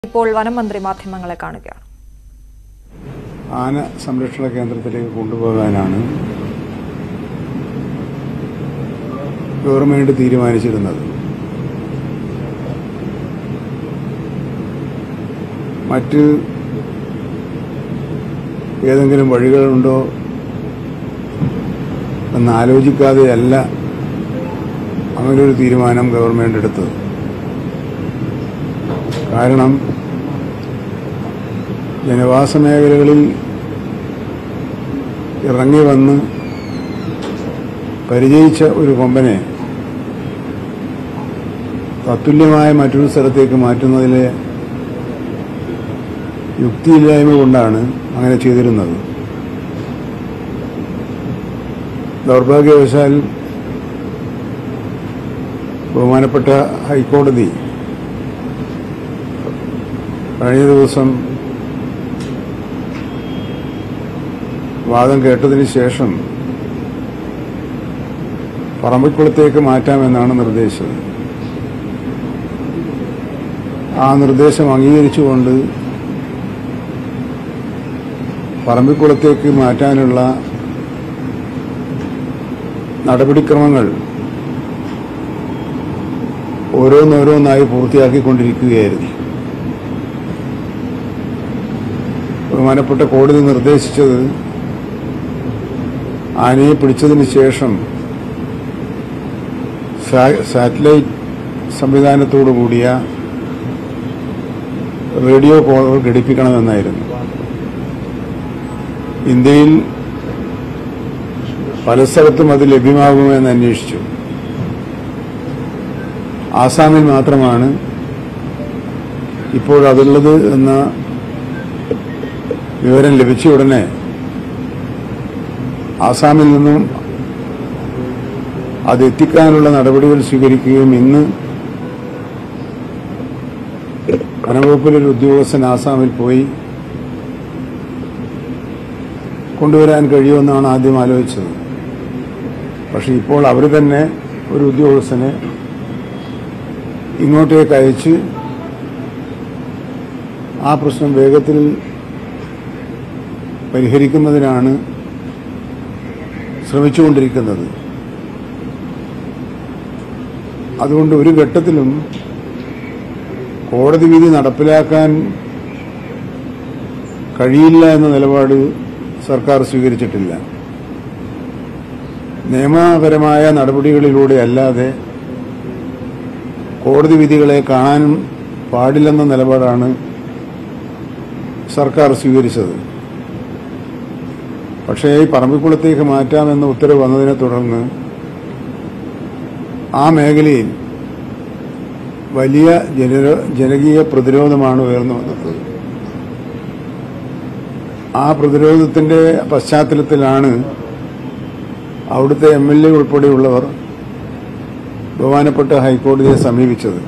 ഇപ്പോൾ വനം മന്ത്രി മാധ്യമങ്ങളെ കാണുകയാണ് ആന സംരക്ഷണ കേന്ദ്രത്തിലേക്ക് കൊണ്ടുപോകാനാണ് ഗവൺമെന്റ് തീരുമാനിച്ചിരുന്നത് മറ്റ് ഏതെങ്കിലും വഴികളുണ്ടോ എന്ന് ആലോചിക്കാതെയല്ല അങ്ങനൊരു തീരുമാനം ഗവൺമെന്റ് എടുത്തത് കാരണം ജനവാസ മേഖലകളിൽ ഇറങ്ങി വന്ന് പരിചയിച്ച ഒരു കൊമ്പനെ തത്തുല്യമായ മറ്റൊരു സ്ഥലത്തേക്ക് മാറ്റുന്നതിലെ യുക്തിയില്ലായ്മ കൊണ്ടാണ് അങ്ങനെ ചെയ്തിരുന്നത് ദൗർഭാഗ്യവശാൽ ബഹുമാനപ്പെട്ട ഹൈക്കോടതി കഴിഞ്ഞ ദിവസം വാദം കേട്ടതിന് ശേഷം പറമ്പിക്കുളത്തേക്ക് മാറ്റാമെന്നാണ് നിർദ്ദേശിച്ചത് ആ നിർദ്ദേശം അംഗീകരിച്ചുകൊണ്ട് പറമ്പിക്കുളത്തേക്ക് മാറ്റാനുള്ള നടപടിക്രമങ്ങൾ ഓരോന്നോരോന്നായി പൂർത്തിയാക്കിക്കൊണ്ടിരിക്കുകയായിരുന്നു ബഹുമാനപ്പെട്ട കോടതി നിർദ്ദേശിച്ചത് ആനയെ പിടിച്ചതിന് ശേഷം സാ- സാറ്റലൈറ്റ് സംവിധാനത്തോടു കൂടിയ റേഡിയോ കോളുകൾ ഘടിപ്പിക്കണമെന്നായിരുന്നു ഇന്ത്യയിൽ പല സ്ഥലത്തും അത് ലഭ്യമാകുമെന്ന് അന്വേഷിച്ചു ആസാമിൽ മാത്രമാണ് ഇപ്പോൾ അതുള്ളത് എന്ന വിവരം ലഭിച്ച ഉടനെ ആസാമിൽ നിന്നും അത് എത്തിക്കാനുള്ള നടപടികൾ സ്വീകരിക്കുകയും ഇന്ന് വനംവകുപ്പിലൊരു ഉദ്യോഗസ്ഥൻ ആസാമിൽ പോയി കൊണ്ടുവരാൻ കഴിയുമെന്നാണ് ആദ്യം ആലോചിച്ചത് പക്ഷെ ഇപ്പോൾ അവർ തന്നെ ഒരു ഉദ്യോഗസ്ഥനെ ഇങ്ങോട്ടേക്ക് അയച്ച് ആ പ്രശ്നം വേഗത്തിൽ പരിഹരിക്കുന്നതിനാണ് ശ്രമിച്ചുകൊണ്ടിരിക്കുന്നത് അതുകൊണ്ട് ഒരു ഘട്ടത്തിലും കോടതി വിധി നടപ്പിലാക്കാൻ കഴിയില്ല എന്ന നിലപാട് സർക്കാർ സ്വീകരിച്ചിട്ടില്ല നിയമപരമായ നടപടികളിലൂടെ അല്ലാതെ കോടതി വിധികളെ കാണാനും പാടില്ലെന്ന നിലപാടാണ് സർക്കാർ സ്വീകരിച്ചത് പക്ഷേ ഈ പറമ്പിക്കുളത്തേക്ക് മാറ്റാമെന്ന ഉത്തരവ് വന്നതിനെ തുടർന്ന് ആ മേഖലയിൽ വലിയ ജന ജനകീയ പ്രതിരോധമാണ് ഉയർന്നു വന്നത് ആ പ്രതിരോധത്തിന്റെ പശ്ചാത്തലത്തിലാണ് അവിടുത്തെ എം എൽ എ ഉൾപ്പെടെയുള്ളവർ ബഹുമാനപ്പെട്ട ഹൈക്കോടതിയെ സമീപിച്ചത്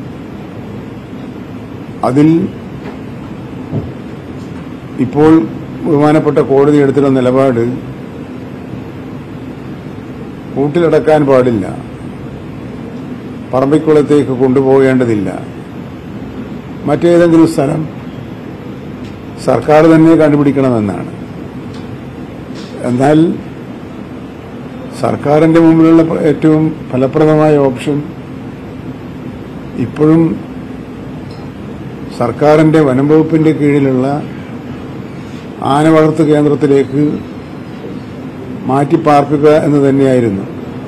അതിൽ ഇപ്പോൾ ബഹുമാനപ്പെട്ട കോടതി എടുത്തുള്ള നിലപാട് കൂട്ടിലടക്കാൻ പാടില്ല പറമ്പിക്കുളത്തേക്ക് കൊണ്ടുപോകേണ്ടതില്ല മറ്റേതെങ്കിലും സ്ഥലം സർക്കാർ തന്നെ കണ്ടുപിടിക്കണമെന്നാണ് എന്നാൽ സർക്കാരിന്റെ മുമ്പിലുള്ള ഏറ്റവും ഫലപ്രദമായ ഓപ്ഷൻ ഇപ്പോഴും സർക്കാരിന്റെ വനം വകുപ്പിന്റെ കീഴിലുള്ള ആന വളർത്തു കേന്ദ്രത്തിലേക്ക് മാറ്റിപ്പാർക്കുക എന്ന് തന്നെയായിരുന്നു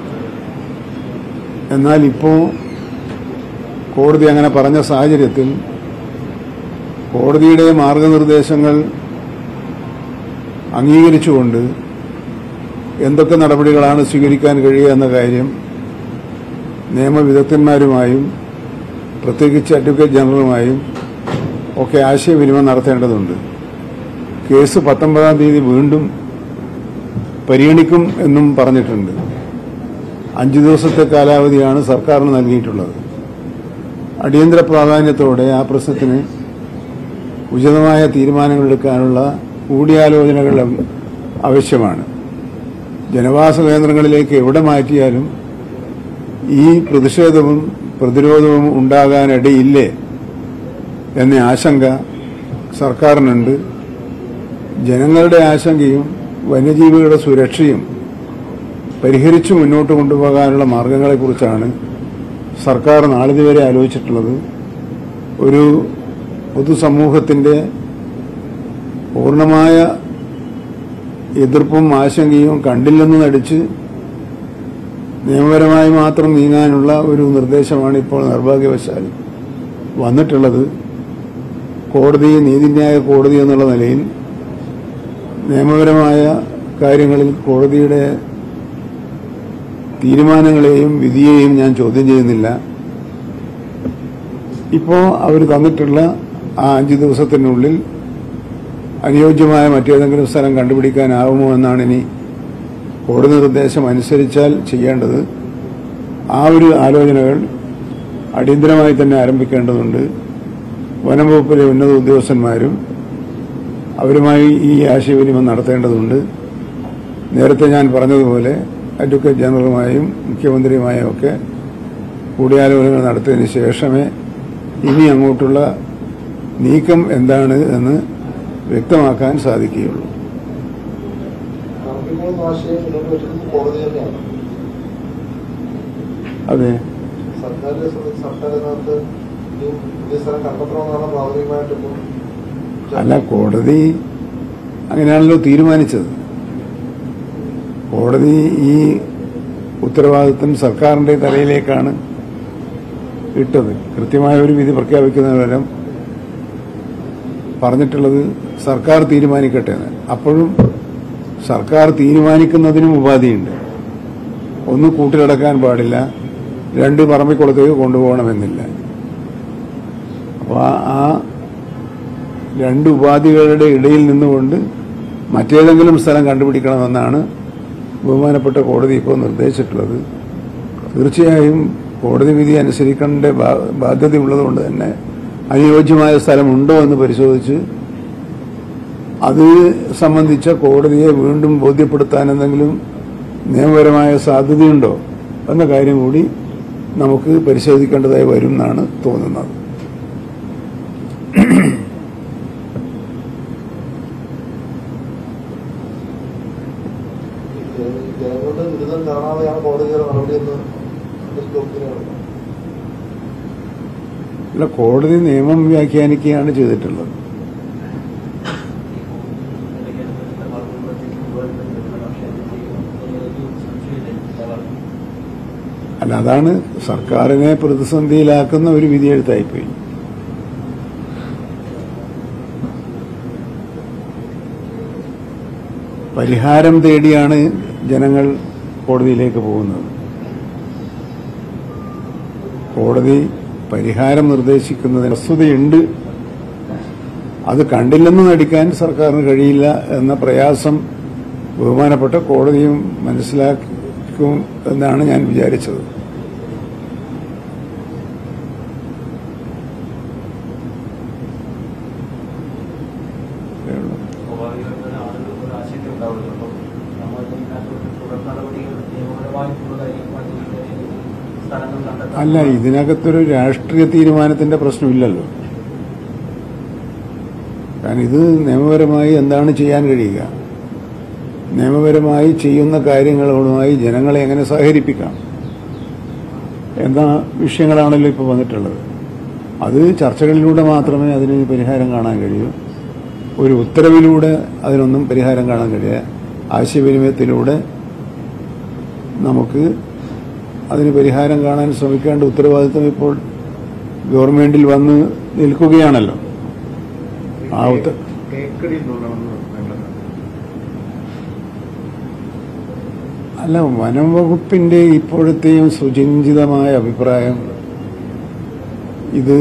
എന്നാൽ ഇപ്പോൾ കോടതി അങ്ങനെ പറഞ്ഞ സാഹചര്യത്തിൽ കോടതിയുടെ മാർഗനിർദ്ദേശങ്ങൾ അംഗീകരിച്ചുകൊണ്ട് എന്തൊക്കെ നടപടികളാണ് സ്വീകരിക്കാൻ കഴിയുക എന്ന കാര്യം നിയമവിദഗ്ധന്മാരുമായും പ്രത്യേകിച്ച് അഡ്വക്കേറ്റ് ജനറലുമായും ഒക്കെ ആശയവിനിമയം നടത്തേണ്ടതുണ്ട് കേസ് പത്തൊമ്പതാം തീയതി വീണ്ടും പരിഗണിക്കും എന്നും പറഞ്ഞിട്ടുണ്ട് അഞ്ചു ദിവസത്തെ കാലാവധിയാണ് സർക്കാരിന് നൽകിയിട്ടുള്ളത് അടിയന്തര പ്രാധാന്യത്തോടെ ആ പ്രശ്നത്തിന് ഉചിതമായ തീരുമാനങ്ങളെടുക്കാനുള്ള കൂടിയാലോചനകൾ ആവശ്യമാണ് ജനവാസ കേന്ദ്രങ്ങളിലേക്ക് എവിടെ മാറ്റിയാലും ഈ പ്രതിഷേധവും പ്രതിരോധവും ഉണ്ടാകാനിടയില്ലേ എന്ന ആശങ്ക സർക്കാരിനുണ്ട് ജനങ്ങളുടെ ആശങ്കയും വന്യജീവികളുടെ സുരക്ഷയും പരിഹരിച്ചു മുന്നോട്ട് കൊണ്ടുപോകാനുള്ള മാർഗങ്ങളെക്കുറിച്ചാണ് സർക്കാർ നാളിതുവരെ ആലോചിച്ചിട്ടുള്ളത് ഒരു പൊതുസമൂഹത്തിന്റെ പൂർണ്ണമായ എതിർപ്പും ആശങ്കയും കണ്ടില്ലെന്ന് നടിച്ച് നിയമപരമായി മാത്രം നീങ്ങാനുള്ള ഒരു നിർദ്ദേശമാണ് ഇപ്പോൾ നിർഭാഗ്യവശാൽ വന്നിട്ടുള്ളത് കോടതി നീതിന്യായ കോടതി എന്നുള്ള നിലയിൽ നിയമപരമായ കാര്യങ്ങളിൽ കോടതിയുടെ തീരുമാനങ്ങളെയും വിധിയെയും ഞാൻ ചോദ്യം ചെയ്യുന്നില്ല ഇപ്പോൾ അവർ തന്നിട്ടുള്ള ആ അഞ്ച് ദിവസത്തിനുള്ളിൽ അനുയോജ്യമായ മറ്റേതെങ്കിലും സ്ഥലം കണ്ടുപിടിക്കാനാവുമോ എന്നാണ് ഇനി കോടതി നിർദ്ദേശം അനുസരിച്ചാൽ ചെയ്യേണ്ടത് ആ ഒരു ആലോചനകൾ അടിയന്തരമായി തന്നെ ആരംഭിക്കേണ്ടതുണ്ട് വനം വകുപ്പിലെ ഉന്നത ഉദ്യോഗസ്ഥന്മാരും അവരുമായി ഈ ആശയവിനിമയം നടത്തേണ്ടതുണ്ട് നേരത്തെ ഞാൻ പറഞ്ഞതുപോലെ അഡ്വക്കേറ്റ് ജനറലുമായും മുഖ്യമന്ത്രിയുമായും ഒക്കെ കൂടിയാലോചനകൾ നടത്തിയതിന് ശേഷമേ ഇനി അങ്ങോട്ടുള്ള നീക്കം എന്താണ് എന്ന് വ്യക്തമാക്കാൻ സാധിക്കുകയുള്ളൂ നമുക്കിപ്പോൾ ആശയം മുന്നോട്ട് വെച്ചിരുന്നത് കോടതി തന്നെയാണ് അതെ സർക്കാരിനെ സംബന്ധിച്ച് സർക്കാർ ഇതിനകത്ത് ഈ പുതിയ സ്ഥലം കണ്ടെത്തണമെന്നാണ് പ്രാഥമികമായിട്ട് ഇപ്പോൾ അല്ല കോടതി അങ്ങനെയാണല്ലോ തീരുമാനിച്ചത് കോടതി ഈ ഉത്തരവാദിത്വം സർക്കാരിന്റെ തലയിലേക്കാണ് ഇട്ടത് കൃത്യമായ ഒരു വിധി പ്രഖ്യാപിക്കുന്നതിന് പകരം പറഞ്ഞിട്ടുള്ളത് സർക്കാർ തീരുമാനിക്കട്ടെ എന്ന് അപ്പോഴും സർക്കാർ തീരുമാനിക്കുന്നതിനും ഉപാധിയുണ്ട് ഒന്ന് കൂട്ടിലടക്കാൻ പാടില്ല രണ്ട് പറമ്പിക്കുളത്തേക്ക് കൊണ്ടുപോകണമെന്നില്ല അപ്പോൾ ആ രണ്ട് ഉപാധികളുടെ ഇടയിൽ നിന്നുകൊണ്ട് മറ്റേതെങ്കിലും സ്ഥലം കണ്ടുപിടിക്കണമെന്നാണ് ബഹുമാനപ്പെട്ട കോടതി ഇപ്പോൾ നിർദ്ദേശിച്ചിട്ടുള്ളത് തീർച്ചയായും കോടതി വിധി അനുസരിക്കേണ്ട ബാ- ബാധ്യതയുള്ളതുകൊണ്ട് തന്നെ അനുയോജ്യമായ സ്ഥലമുണ്ടോ എന്ന് പരിശോധിച്ച് അത് സംബന്ധിച്ച കോടതിയെ വീണ്ടും ബോധ്യപ്പെടുത്താൻ എന്തെങ്കിലും നിയമപരമായ സാധ്യതയുണ്ടോ എന്ന കാര്യം കൂടി നമുക്ക് പരിശോധിക്കേണ്ടതായി വരും എന്നാണ് തോന്നുന്നത് ജന- ജനങ്ങളുടെ ദുരിതം കാണാതെയാണ് കോടതിയുടെ നടപടിയെന്ന് തോന്നുകയാണ് അല്ല കോടതി നിയമം വ്യാഖ്യാനിക്കുകയാണ് ചെയ്തിട്ടുള്ളത് അല്ല അതാണ് സർക്കാരിനെ പ്രതിസന്ധിയിലാക്കുന്ന ഒരു വിധിയെഴുത്തായിപ്പോയി പരിഹാരം തേടിയാണ് ജനങ്ങൾ കോടതിയിലേക്ക് പോകുന്നത് കോടതി പരിഹാരം നിർദ്ദേശിക്കുന്നതിന് വസ്തുതയുണ്ട് അത് കണ്ടില്ലെന്ന് നടിക്കാൻ സർക്കാരിന് കഴിയില്ല എന്ന പ്രയാസം ബഹുമാനപ്പെട്ട കോടതിയും മനസ്സിലാക്കും എന്നാണ് ഞാൻ വിചാരിച്ചത് അത്രേ ഉള്ളൂ. സ്വാഭാവികമായിട്ടും ആളുകൾക്ക് ഒരു ആശങ്ക ഉണ്ടാവുമല്ലോ അപ്പം നമ്മൾ ഇതിനകത്ത് തുടർ നടപടികൾ നിയമപരമായിട്ടുള്ളതായിരിക്കും അല്ലെങ്കിൽ സ്ഥലങ്ങൾ കണ്ടെത്താൻ അല്ല ഇതിനകത്തൊരു രാഷ്ട്രീയ തീരുമാനത്തിന്റെ പ്രശ്നമില്ലല്ലോ കാരണം ഇത് നിയമപരമായി എന്താണ് ചെയ്യാൻ കഴിയുക നിയമപരമായി ചെയ്യുന്ന കാര്യങ്ങളുമായി ജനങ്ങളെ എങ്ങനെ സഹകരിപ്പിക്കാം എന്ന വിഷയങ്ങളാണല്ലോ ഇപ്പോൾ വന്നിട്ടുള്ളത് അത് ചർച്ചകളിലൂടെ മാത്രമേ അതിന് പരിഹാരം കാണാൻ കഴിയൂ ഒരു ഉത്തരവിലൂടെ അതിനൊന്നും പരിഹാരം കാണാൻ കഴിയുക ആശയവിനിമയത്തിലൂടെ നമുക്ക് അതിന് പരിഹാരം കാണാൻ ശ്രമിക്കേണ്ട ഉത്തരവാദിത്വം ഇപ്പോൾ ഗവൺമെന്റിൽ വന്ന് നിൽക്കുകയാണല്ലോ ആ ഉത്ത അല്ല വനം വകുപ്പിന്റെ ഇപ്പോഴത്തെയും സുചിന്തിതമായ അഭിപ്രായം ഇത്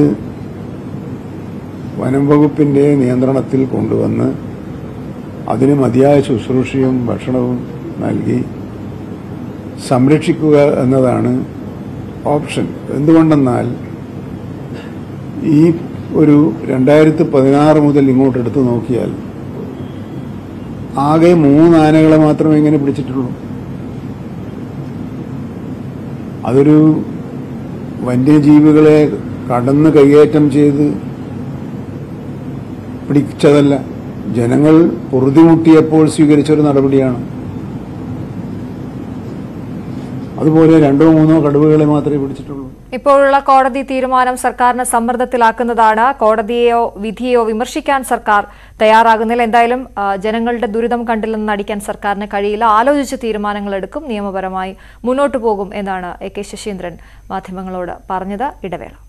വനം വകുപ്പിന്റെ നിയന്ത്രണത്തിൽ കൊണ്ടുവന്ന് അതിന് മതിയായ ശുശ്രൂഷയും ഭക്ഷണവും നൽകി സംരക്ഷിക്കുക എന്നതാണ് ഓപ്ഷൻ എന്തുകൊണ്ടെന്നാൽ ഈ ഒരു രണ്ടായിരത്തി പതിനാറ് മുതൽ ഇങ്ങോട്ട് എടുത്തു നോക്കിയാൽ ആകെ മൂന്ന് ആനകളെ മാത്രമേ ഇങ്ങനെ പിടിച്ചിട്ടുള്ളൂ അതൊരു വന്യജീവികളെ കടന്ന് കൈയേറ്റം ചെയ്ത് പിടിച്ചതല്ല ജനങ്ങൾ പൊറുതിമുട്ടിയപ്പോൾ സ്വീകരിച്ചൊരു നടപടിയാണ് അതുപോലെ രണ്ടോ മൂന്നോ കടുവകളെ മാത്രമേ പിടിച്ചിട്ടുള്ളൂ ഇപ്പോഴുള്ള കോടതി തീരുമാനം സർക്കാരിനെ സമ്മർദ്ദത്തിലാക്കുന്നതാണ് കോടതിയെയോ വിധിയെയോ വിമർശിക്കാൻ സർക്കാർ തയ്യാറാകുന്നില്ല എന്തായാലും ആ, ജനങ്ങളുടെ ദുരിതം കണ്ടില്ലെന്ന് നടിക്കാൻ സർക്കാരിന് കഴിയില്ല ആലോചിച്ച് തീരുമാനങ്ങൾ എടുക്കും നിയമപരമായി മുന്നോട്ടു പോകും എന്നാണ് എ കെ ശശീന്ദ്രൻ മാധ്യമങ്ങളോട് പറഞ്ഞത് ഇടവേള